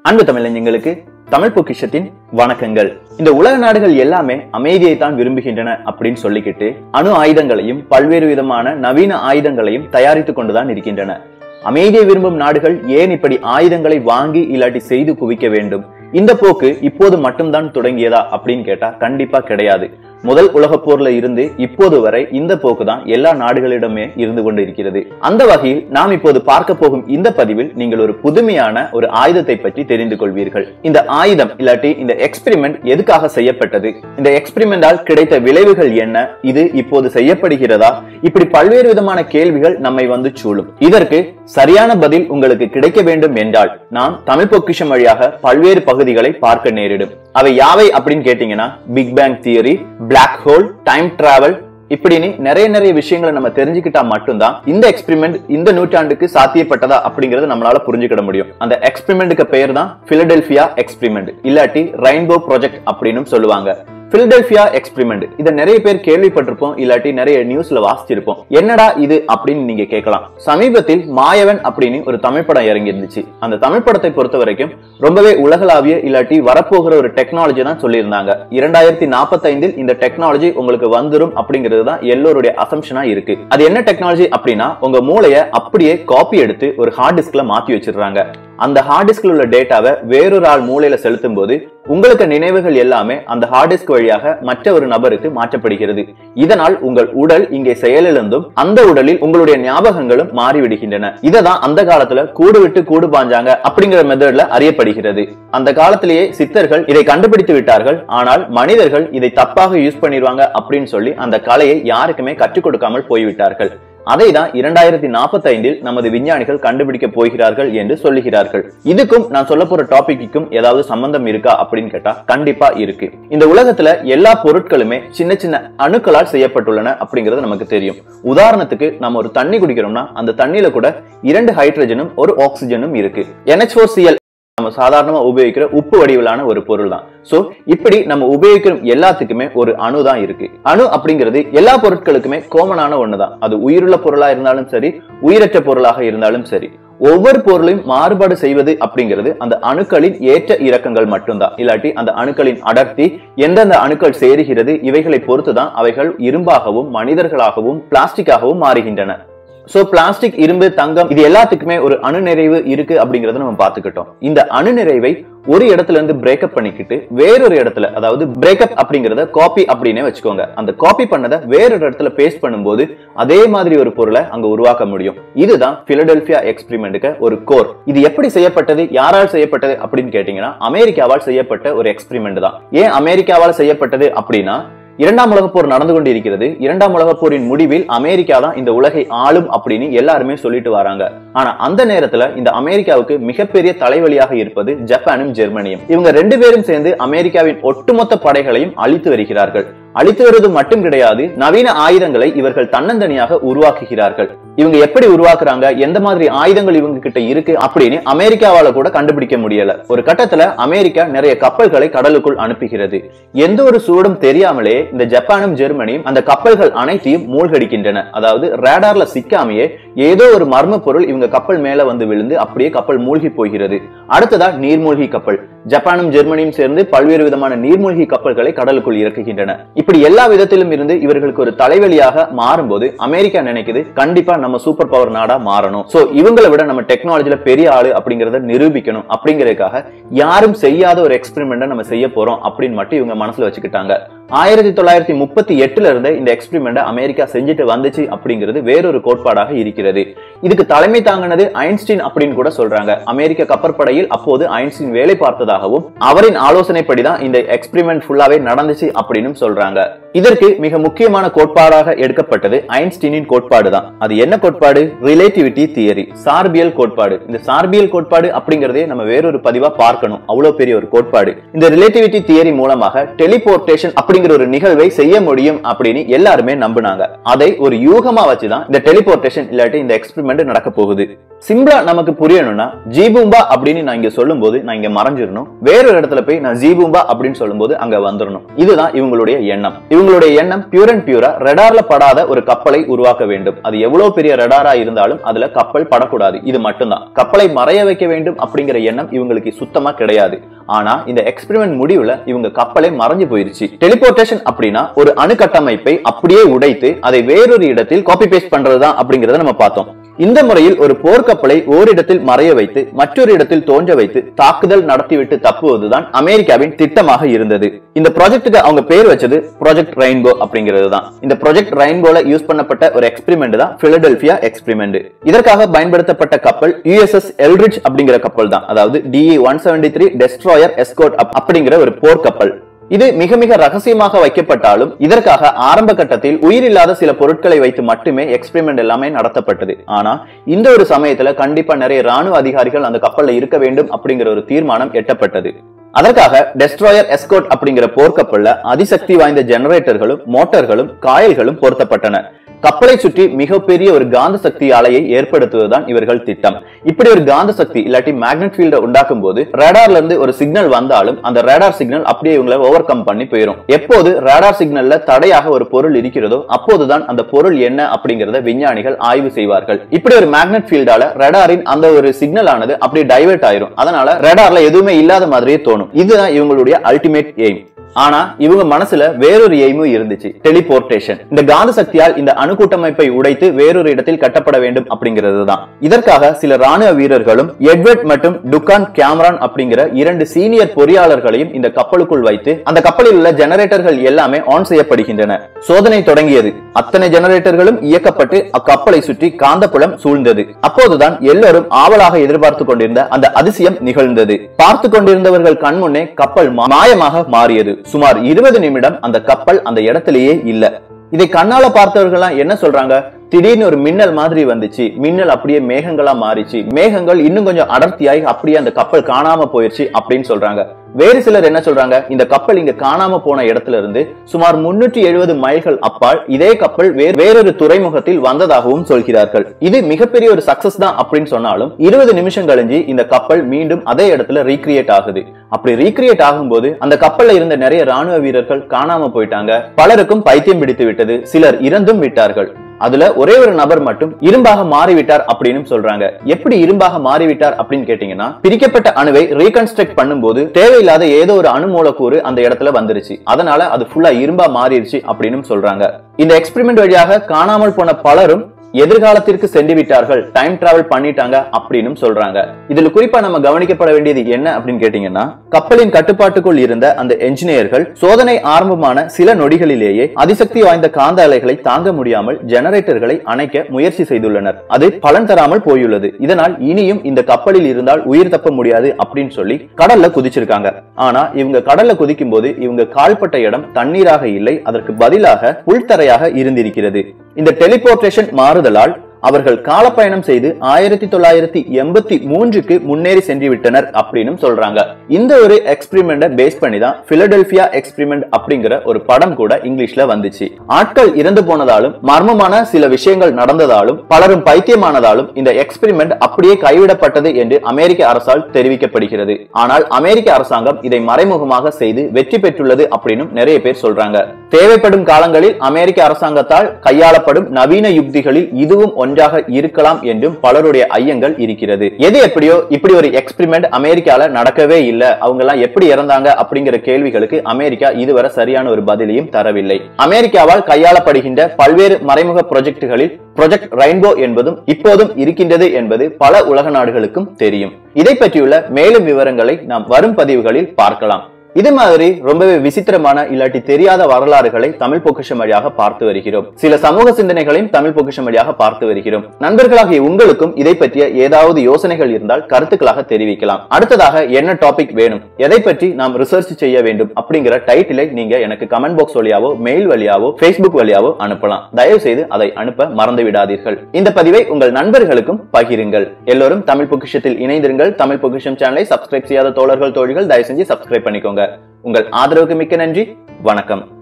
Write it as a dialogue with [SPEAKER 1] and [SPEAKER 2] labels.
[SPEAKER 1] அன்பு தமிழஞ்சங்களுக்கு தமிழ் பொக்கிஷத்தின் வணக்கங்கள் இந்த உலக நாடுகள் எல்லாமே அமைதியை தான் விரும்புகின்றன அப்படின்னு சொல்லிக்கிட்டு அணு ஆயுதங்களையும் பல்வேறு விதமான நவீன ஆயுதங்களையும் தயாரித்துக் கொண்டுதான் இருக்கின்றன அமைதியை விரும்பும் நாடுகள் ஏன் இப்படி ஆயுதங்களை வாங்கி இல்லாட்டி செய்து குவிக்க வேண்டும் இந்த போக்கு இப்போது மட்டும்தான் தொடங்கியதா அப்படின்னு கேட்டா கண்டிப்பா கிடையாது முதல் உலகப் போர்ல இருந்து இப்போது வரை இந்த போக்கு தான் எல்லா நாடுகளிடமே இருந்து கொண்டு இருக்கிறது அந்த வகையில் நாம் இப்போது பார்க்க போகும் இந்த பதிவில் நீங்கள் ஒரு புதுமையான ஒரு ஆயுதத்தை பற்றி தெரிந்து கொள்வீர்கள் இந்த ஆயுதம் இல்லாட்டி இந்த எக்ஸ்பெரிமெண்ட் எதுக்காக செய்யப்பட்டது இந்த எக்ஸ்பெரிமெண்டால் கிடைத்த விளைவுகள் என்ன இது இப்போது செய்யப்படுகிறதா இப்படி பல்வேறு விதமான கேள்விகள் நம்மை வந்து சூழும் இதற்கு சரியான பதில் உங்களுக்கு கிடைக்க வேண்டும் என்றால் நாம் தமிழ் பொக்கிஷம் வழியாக பல்வேறு பகுதிகளை பார்க்க நேரிடும் அவை யாவை அப்படின்னு கேட்டீங்கன்னா big bang theory black hole time travel இப்படின்னு நிறைய நிறைய விஷயங்களை நம்ம தெரிஞ்சுக்கிட்டா மட்டும்தான் இந்த எக்ஸ்பெரிமெண்ட் இந்த நூற்றாண்டுக்கு சாத்தியப்பட்டதா அப்படிங்கறத நம்மளால புரிஞ்சுக்கிட முடியும் அந்த எக்ஸ்பெரிமெண்ட்டுக்கு பெயர் தான் பிலடெல்பியா எக்ஸ்பெரிமெண்ட் இல்லாட்டி ரெயின்போ ப்ராஜெக்ட் அப்படின்னு சொல்லுவாங்க பிலடெல்பியா எக்ஸ்பெரிமெண்ட் இதை நிறைய பேர் கேள்விப்பட்டிருப்போம் இல்லாட்டி நிறைய நியூஸ்ல வாசிச்சிருப்போம் என்னடா இது அப்படின்னு நீங்க கேட்கலாம் சமீபத்தில் மாயவன் அப்படின்னு ஒரு தமிழ் படம் இறங்கி இருந்துச்சு அந்த தமிழ் படத்தை பொறுத்த வரைக்கும் ரொம்பவே உலகளாவிய இல்லாட்டி வரப்போகிற ஒரு டெக்னாலஜி தான் சொல்லியிருந்தாங்க இரண்டாயிரத்தி நாற்பத்தைந்தில் இந்த டெக்னாலஜி உங்களுக்கு வந்துரும் அப்படிங்கிறது தான் எல்லோருடைய அசம்ஷனா இருக்கு அது என்ன டெக்னாலஜி அப்படின்னா உங்க மூளைய அப்படியே காப்பி எடுத்து ஒரு ஹார்ட் டிஸ்க்ல மாத்தி வச்சிடுறாங்க அந்த ஹார்ட் டிஸ்க்ல உள்ள டேட்டாவை வேறொரு ஆள் மூளையில செலுத்தும் போது உங்களுக்கு நினைவுகள் எல்லாமே அந்த ஹார்ட் டிஸ்க் வழியாக மற்ற ஒரு நபருக்கு மாற்றப்படுகிறது இதனால் உங்கள் உடல் இங்கே செயலிழந்தும் அந்த உடலில் உங்களுடைய ஞாபகங்களும் மாறிவிடுகின்றன இததான் அந்த காலத்துல கூடு விட்டு கூடு பாஞ்சாங்க அப்படிங்கிற மெத்தட்ல அறியப்படுகிறது அந்த காலத்திலேயே சித்தர்கள் இதை கண்டுபிடித்து விட்டார்கள் ஆனால் மனிதர்கள் இதை தப்பாக யூஸ் பண்ணிடுவாங்க அப்படின்னு சொல்லி அந்த கலையை யாருக்குமே கற்றுக் கொடுக்காமல் போய்விட்டார்கள் அதை தான் இரண்டாயிரத்தி நாற்பத்தி ஐந்தில் நமது விஞ்ஞானிகள் கண்டுபிடிக்க போகிறார்கள் என்று சொல்லுகிறார்கள் இதுக்கும் நான் சொல்ல போற டாபிக்கும் ஏதாவது சம்பந்தம் இருக்கா அப்படின்னு கேட்டா கண்டிப்பா இருக்கு இந்த உலகத்துல எல்லா பொருட்களுமே சின்ன சின்ன அணுக்களால் செய்யப்பட்டுள்ளன அப்படிங்கிறது நமக்கு தெரியும் உதாரணத்துக்கு நம்ம ஒரு தண்ணி குடிக்கிறோம்னா அந்த தண்ணியில கூட இரண்டு ஹைட்ரஜனும் ஒரு ஆக்சிஜனும் இருக்கு NH4Cl நம்ம சாதாரணமா உபயோகிக்கிற உப்பு வடிவிலான ஒரு பொருள் தான் சோ இப்படி நம்ம உபயோகிக்கிற எல்லாத்துக்குமே ஒரு அணு தான் இருக்கு அணு அப்படிங்கிறது எல்லா பொருட்களுக்குமே கோமனான ஒண்ணுதான் அது உயிருள்ள பொருளா இருந்தாலும் சரி உயிரற்ற பொருளாக இருந்தாலும் சரி ஒவ்வொரு பொருளையும் மாறுபாடு செய்வது அப்படிங்கிறது அந்த அணுக்களின் ஏற்ற இறக்கங்கள் மட்டும்தான் இல்லாட்டி அந்த அணுக்களின் அடர்த்தி எந்தெந்த அணுக்கள் சேருகிறது இவைகளை பொறுத்துதான் அவைகள் இரும்பாகவும் மனிதர்களாகவும் பிளாஸ்டிக்காகவும் மாறுகின்றன சோ பிளாஸ்டிக் இரும்பு தங்கம் இது எல்லாத்துக்குமே ஒரு அணு நிறைவு இருக்கு அப்படிங்கறத நம்ம பாத்துக்கிட்டோம் இந்த அணு நிறைவை ஒரு இடத்துல இருந்து பிரேக்கப் பண்ணிக்கிட்டு வேறொரு இடத்துல அதாவது பிரேக்கப் அப்படிங்கறத காப்பி அப்படின்னே வச்சுக்கோங்க அந்த காப்பி பண்ணதை வேறொரு இடத்துல பேஸ்ட் பண்ணும்போது அதே மாதிரி ஒரு பொருளை அங்க உருவாக்க முடியும் இதுதான் பிலடெல்பியா எக்ஸ்பெரிமெண்ட்டுக்கு ஒரு கோர் இது எப்படி செய்யப்பட்டது யாரால் செய்யப்பட்டது அப்படின்னு கேட்டீங்கன்னா அமெரிக்காவால் செய்யப்பட்ட ஒரு எக்ஸ்பெரிமெண்ட் தான் ஏன் அமெரிக்காவால் செய்யப்பட்டது அப்படின்னா இரண்டாம் உலகப் போர் நடந்து கொண்டு இருக்கிறது இரண்டாம் உலகப் போரின் முடிவில் அமெரிக்கா தான் இந்த உலகை ஆளும் அப்படின்னு எல்லாருமே சொல்லிட்டு வராங்க ஆனா அந்த நேரத்துல இந்த அமெரிக்காவுக்கு மிகப்பெரிய தலைவலியாக இருப்பது ஜப்பானும் ஜெர்மனியும் இவங்க ரெண்டு பேரும் சேர்ந்து அமெரிக்காவின் ஒட்டுமொத்த படைகளையும் அழித்து வருகிறார்கள் அழித்து வருவது மட்டும் கிடையாது நவீன ஆயுதங்களை இவர்கள் தன்னந்தனியாக உருவாக்குகிறார்கள் இவங்க எப்படி உருவாக்குறாங்க எந்த மாதிரி ஆயுதங்கள் இவங்க கிட்ட இருக்கு அப்படின்னு அமெரிக்காவால கூட கண்டுபிடிக்க முடியல ஒரு கட்டத்துல அமெரிக்கா நிறைய கப்பல்களை கடலுக்குள் அனுப்புகிறது எந்த ஒரு சூடும் தெரியாமலே இந்த ஜப்பானும் ஜெர்மனியும் அந்த கப்பல்கள் அனைத்தையும் மூழ்கடிக்கின்றன அதாவது ரேடார்ல சிக்காமையே ஏதோ ஒரு மர்ம பொருள் இவங்க கப்பல் மேல வந்து விழுந்து அப்படியே கப்பல் மூழ்கி போகிறது அடுத்ததா நீர்மூழ்கி கப்பல் ஜப்பானும் ஜெர்மனியும் சேர்ந்து பல்வேறு விதமான நீர்மூழ்கி கப்பல்களை கடலுக்குள் இறக்குகின்றன இப்படி எல்லா விதத்திலும் இருந்து இவர்களுக்கு ஒரு தலைவலியாக மாறும்போது அமெரிக்கா நினைக்குது கண்டிப்பா நம்ம சூப்பர் பவர் நாடா மாறணும் சோ இவங்களை விட நம்ம டெக்னாலஜில பெரிய ஆளு அப்படிங்கறத நிரூபிக்கணும் அப்படிங்கறதுக்காக யாரும் செய்யாத ஒரு எக்ஸ்பெரிமெண்ட்டை நம்ம செய்ய போறோம் அப்படின்னு மட்டும் இவங்க மனசுல வச்சுக்கிட்டாங்க ஆயிரத்தி தொள்ளாயிரத்தி முப்பத்தி எட்டுல இருந்து இந்த எக்ஸ்பெரிமெண்ட் அமெரிக்கா செஞ்சுட்டு வந்துச்சு அப்படிங்கிறது வேறொரு கோட்பாடாக இருக்கிறது இதுக்கு தலைமை தாங்கினது ஐன்ஸ்டீன் அப்படின்னு கூட சொல்றாங்க அமெரிக்க கப்பற்படையில் அப்போது ஐன்ஸ்டீன் வேலை பார்த்ததாகவும் அவரின் ஆலோசனைப்படிதான் இந்த எக்ஸ்பெரிமெண்ட் ஃபுல்லாவே நடந்துச்சு அப்படின்னு சொல்றாங்க இதற்கு மிக முக்கியமான கோட்பாடாக எடுக்கப்பட்டது ஐன்ஸ்டீனின் கோட்பாடு தான் அது என்ன கோட்பாடு ரிலேட்டிவிட்டி தியரி சார்பியல் கோட்பாடு இந்த சார்பியல் கோட்பாடு அப்படிங்கறதே நம்ம வேறொரு பதிவா பார்க்கணும் அவ்வளவு பெரிய ஒரு கோட்பாடு இந்த ரிலேட்டிவிட்டி தியரி மூலமாக டெலிபோர்டேஷன் அப்படிங்கிற ஒரு நிகழ்வை செய்ய முடியும் அப்படின்னு எல்லாருமே நம்பினாங்க அதை ஒரு யூகமா வச்சுதான் இந்த டெலிபோர்டேஷன் இல்லாட்டி இந்த எக்ஸ்பெரிமெண்ட் நடக்க போகுது சிம்பிளா நமக்கு புரியணும்னா ஜீபூம்பா அப்படின்னு நான் இங்க சொல்லும்போது நான் இங்க மறைஞ்சிடணும் வேறொரு இடத்துல போய் நான் ஜீபூம்பா அப்படின்னு சொல்லும்போது அங்க வந்துடணும் இதுதான் இவங்களுடைய எண்ணம் இவங்களுடைய எண்ணம் பியூர் அண்ட் பியூரா ரெடார்ல படாத ஒரு கப்பலை உருவாக்க வேண்டும் அது எவ்வளவு பெரிய ரெடாரா இருந்தாலும் அதுல கப்பல் படக்கூடாது இது மட்டும்தான் கப்பலை மறைய வைக்க வேண்டும் அப்படிங்கிற எண்ணம் இவங்களுக்கு சுத்தமா கிடையாது ஆனா இந்த எக்ஸ்பெரிமெண்ட் முடிவுல இவங்க கப்பலே மறைஞ்சு போயிருச்சு டெலிபோர்டேஷன் அப்படின்னா ஒரு அணு கட்டமைப்பை அப்படியே உடைத்து அதை வேறொரு இடத்தில் காப்பி பேஸ்ட் பண்றதுதான் அப்படிங்கறத நம்ம பார்த்தோம் இந்த முறையில் ஒரு போர்க்கப்பலை ஓரிடத்தில் மறைய வைத்து மற்றொரு இடத்தில் தோன்ற வைத்து தாக்குதல் நடத்திவிட்டு தப்புவதுதான் அமெரிக்காவின் திட்டமாக இருந்தது இந்த ப்ராஜெக்ட்டுக்கு அவங்க பேர் வச்சது ப்ராஜெக்ட் ரெயின்போ அப்படிங்கிறது தான் இந்த ப்ராஜெக்ட் ரெயின்போல யூஸ் பண்ணப்பட்ட ஒரு எக்ஸ்பெரிமெண்ட் தான் பிலடெல்பியா எக்ஸ்பெரிமெண்ட் இதற்காக பயன்படுத்தப்பட்ட கப்பல் யுஎஸ்எஸ் எல்ரிச் அப்படிங்கிற கப்பல் தான் அதாவது DE one seventy three destroyer escort அப்படிங்கிற ஒரு போர்க்கப்பல் இது மிக மிக ரகசியமாக வைக்கப்பட்டாலும் இதற்காக ஆரம்ப கட்டத்தில் உயிரில்லாத சில பொருட்களை வைத்து மட்டுமே எக்ஸ்பெரிமெண்ட் எல்லாமே நடத்தப்பட்டது ஆனா இந்த ஒரு சமயத்துல கண்டிப்பா நிறைய ராணுவ அதிகாரிகள் அந்த கப்பல்ல இருக்க வேண்டும் அப்படிங்கிற ஒரு தீர்மானம் எட்டப்பட்டது அதற்காக டெஸ்ட்ராயர் எஸ்கோட் அப்படிங்கிற போர்க்கப்பல்ல அதிசக்தி வாய்ந்த ஜெனரேட்டர்களும் மோட்டார்களும் காயல்களும் பொருத்தப்பட்டன கப்பலை சுற்றி மிகப்பெரிய ஒரு காந்த சக்தி அலையை ஏற்படுத்துவதுதான் இவர்கள் திட்டம் இப்படி ஒரு காந்த சக்தி இல்லாட்டி மேக்னெட் ஃபீல்ட உண்டாக்கும் போது ரேடார்ல இருந்து ஒரு சிக்னல் வந்தாலும் அந்த ரேடார் சிக்னல் அப்படியே இவங்களை ஓவர் கம் பண்ணி போயிடும் எப்போது ரேடார் சிக்னல்ல தடையாக ஒரு பொருள் இருக்கிறதோ அப்போதுதான் அந்த பொருள் என்ன அப்படிங்கறத விஞ்ஞானிகள் ஆய்வு செய்வார்கள் இப்படி ஒரு மேக்னெட் ஃபீல்டால ரேடாரின் அந்த ஒரு சிக்னல் ஆனது அப்படியே டைவர்ட் ஆயிரும் அதனால ரேடார்ல எதுவுமே இல்லாத மாதிரியே தோணும் இதுதான் இவங்களுடைய அல்டிமேட் எய்ம் ஆனா இவங்க மனசுல வேறொரு எய்மும் இருந்துச்சு டெலிபோர்டேஷன் இந்த காந்த சக்தியால் இந்த அணு கூட்டமைப்பை உடைத்து வேறொரு இடத்தில் கட்டப்பட வேண்டும் அப்படிங்கிறது தான் இதற்காக சில ராணுவ வீரர்களும் எட்வர்ட் மற்றும் டுகான் கேமரான் அப்படிங்கிற இரண்டு சீனியர் பொறியாளர்களையும் இந்த கப்பலுக்குள் வைத்து அந்த கப்பலில் உள்ள ஜெனரேட்டர்கள் எல்லாமே ஆன் செய்யப்படுகின்றன சோதனை தொடங்கியது அத்தனை ஜெனரேட்டர்களும் இயக்கப்பட்டு அக்கப்பலை சுற்றி காந்தப்புலம் சூழ்ந்தது அப்போதுதான் எல்லோரும் ஆவலாக எதிர்பார்த்து கொண்டிருந்த அந்த அதிசயம் நிகழ்ந்தது பார்த்து கொண்டிருந்தவர்கள் கண்முன்னே கப்பல் மாயமாக மாறியது சுமார் இருபது நிமிடம் அந்த கப்பல் அந்த இடத்திலேயே இல்ல இதை கண்ணால பார்த்தவர்கள் என்ன சொல்றாங்க திடீர்னு ஒரு மின்னல் மாதிரி வந்துச்சு மின்னல் அப்படியே மேகங்களா மாறிச்சு மேகங்கள் இன்னும் கொஞ்சம் அடர்த்தியாகி அப்படியே அந்த கப்பல் காணாம போயிருச்சு அப்படின்னு சொல்றாங்க வேறு சிலர் என்ன சொல்றாங்க இந்த கப்பல் இங்க காணாம போன இடத்துல இருந்து சுமார் முன்னூற்றி எழுபது மைல்கள் அப்பால் இதே கப்பல் வேறொரு துறைமுகத்தில் வந்ததாகவும் சொல்கிறார்கள் இது மிகப்பெரிய ஒரு சக்சஸ் தான் அப்படின்னு சொன்னாலும் இருபது நிமிஷம் கழிஞ்சு இந்த கப்பல் மீண்டும் அதே இடத்துல ரீக்ரியேட் ஆகுது அப்படி ரீக்ரியேட் ஆகும்போது அந்த கப்பல்ல இருந்த நிறைய ராணுவ வீரர்கள் காணாம போயிட்டாங்க பலருக்கும் பைத்தியம் பிடித்து விட்டது சிலர் இறந்தும் விட்டார்கள் அதுல ஒரே ஒரு நபர் மட்டும் இரும்பாக மாறிவிட்டார் அப்படின்னு சொல்றாங்க எப்படி இரும்பாக மாறிவிட்டார் அப்படின்னு கேட்டீங்கன்னா பிரிக்கப்பட்ட அணுவை ரீகன்ஸ்ட்ரக்ட் பண்ணும்போது தேவையில்லாத ஏதோ ஒரு அணு மூலக்கூறு அந்த இடத்துல வந்துருச்சு அதனால அது ஃபுல்லா இரும்பா மாறிடுச்சு அப்படின்னு சொல்றாங்க இந்த எக்ஸ்பெரிமெண்ட் வழியாக காணாமல் போன பலரும் எதிர்காலத்திற்கு சென்று விட்டார்கள் டைம் டிராவல் பண்ணிட்டாங்க அப்படின்னு சொல்றாங்க இதுல குறிப்பா நம்ம கவனிக்கப்பட வேண்டியது என்ன அப்படின்னு கேட்டீங்கன்னா கப்பலின் கட்டுப்பாட்டுக்குள் இருந்த அந்த என்ஜினியர்கள் சோதனை ஆரம்பமான சில நொடிகளிலேயே அதிசக்தி வாய்ந்த காந்த அலைகளை தாங்க முடியாமல் ஜெனரேட்டர்களை அணைக்க முயற்சி செய்துள்ளனர் அது பலன் தராமல் போயுள்ளது இதனால் இனியும் இந்த கப்பலில் இருந்தால் உயிர் தப்ப முடியாது அப்படின்னு சொல்லி கடல்ல குதிச்சிருக்காங்க ஆனா இவங்க கடல்ல குதிக்கும் போது இவங்க கால்பட்ட இடம் தண்ணீராக இல்லை அதற்கு பதிலாக உள்தரையாக இருந்திருக்கிறது இந்த டெலிபோர்டேஷன் மாறுதலால் அவர்கள் காலப்பயணம் செய்து ஆயிரத்தி தொள்ளாயிரத்தி எண்பத்தி மூன்றுக்கு முன்னேறி சென்று விட்டனர் அப்படின்னு சொல்றாங்க இந்த ஒரு எக்ஸ்பிரிமெண்ட பேஸ் பண்ணி தான் பிலடெல்பியா எக்ஸ்பிரிமெண்ட் அப்படிங்கிற ஒரு படம் கூட இங்கிலீஷ்ல வந்துச்சு ஆட்கள் இறந்து போனதாலும் மர்மமான சில விஷயங்கள் நடந்ததாலும் பலரும் பைத்தியமானதாலும் இந்த எக்ஸ்பிரிமெண்ட் அப்படியே கைவிடப்பட்டது என்று அமெரிக்க அரசால் தெரிவிக்கப்படுகிறது ஆனால் அமெரிக்க அரசாங்கம் இதை மறைமுகமாக செய்து வெற்றி பெற்றுள்ளது அப்படின்னு நிறைய பேர் சொல்றாங்க தேவைப்படும் காலங்களில் அமெரிக்க அரசாங்கத்தால் கையாளப்படும் நவீன யுக்திகளில் இதுவும் ஒன்றாக இருக்கலாம் என்றும் பலருடைய ஐயங்கள் இருக்கிறது எது எப்படியோ இப்படி ஒரு எக்ஸ்பிரிமெண்ட் அமெரிக்கால நடக்கவே இல்ல அவங்க எல்லாம் எப்படி இறந்தாங்க அப்படிங்கிற கேள்விகளுக்கு அமெரிக்கா இதுவரை சரியான ஒரு பதிலையும் தரவில்லை அமெரிக்காவால் கையாளப்படுகின்ற பல்வேறு மறைமுக ப்ரொஜெக்டுகளில் ப்ரொஜெக்ட் ரெயின்போ என்பதும் இப்போதும் இருக்கின்றது என்பது பல உலக நாடுகளுக்கும் தெரியும் இதை பற்றியுள்ள மேலும் விவரங்களை நாம் வரும் பதிவுகளில் பார்க்கலாம் இது மாதிரி ரொம்பவே விசித்திரமான இல்லாட்டி தெரியாத வரலாறுகளை தமிழ் பொக்கிஷம் வழியாக பார்த்து வருகிறோம் சில சமூக சிந்தனைகளையும் தமிழ் பொக்கிஷம் வழியாக பார்த்து வருகிறோம் நண்பர்களாகிய உங்களுக்கும் இதை பற்றிய ஏதாவது யோசனைகள் இருந்தால் கருத்துக்களாக தெரிவிக்கலாம் அடுத்ததாக என்ன டாபிக் வேணும் எதை பற்றி நாம் ரிசர்ச் செய்ய வேண்டும் அப்படிங்கிற டைட்டிலை நீங்க எனக்கு கமெண்ட் பாக்ஸ் வழியாவோ மெயில் வழியாவோ ஃபேஸ்புக் வழியாவோ அனுப்பலாம் தயவு செய்து அதை அனுப்ப மறந்து விடாதீர்கள் இந்த பதிவை உங்கள் நண்பர்களுக்கும் பகிருங்கள் எல்லோரும் தமிழ் பொக்கிஷத்தில் இணைந்திருங்கள் தமிழ் பொக்கிஷம் சேனலை சப்ஸ்கிரைப் செய்யாத தோழர்கள் தோழிகள் தயவு செஞ்சு சப்ஸ்கிரைப் பண்ணிக்கோங்க உங்கள் ஆதரவுக்கு மிக்க நன்றி வணக்கம்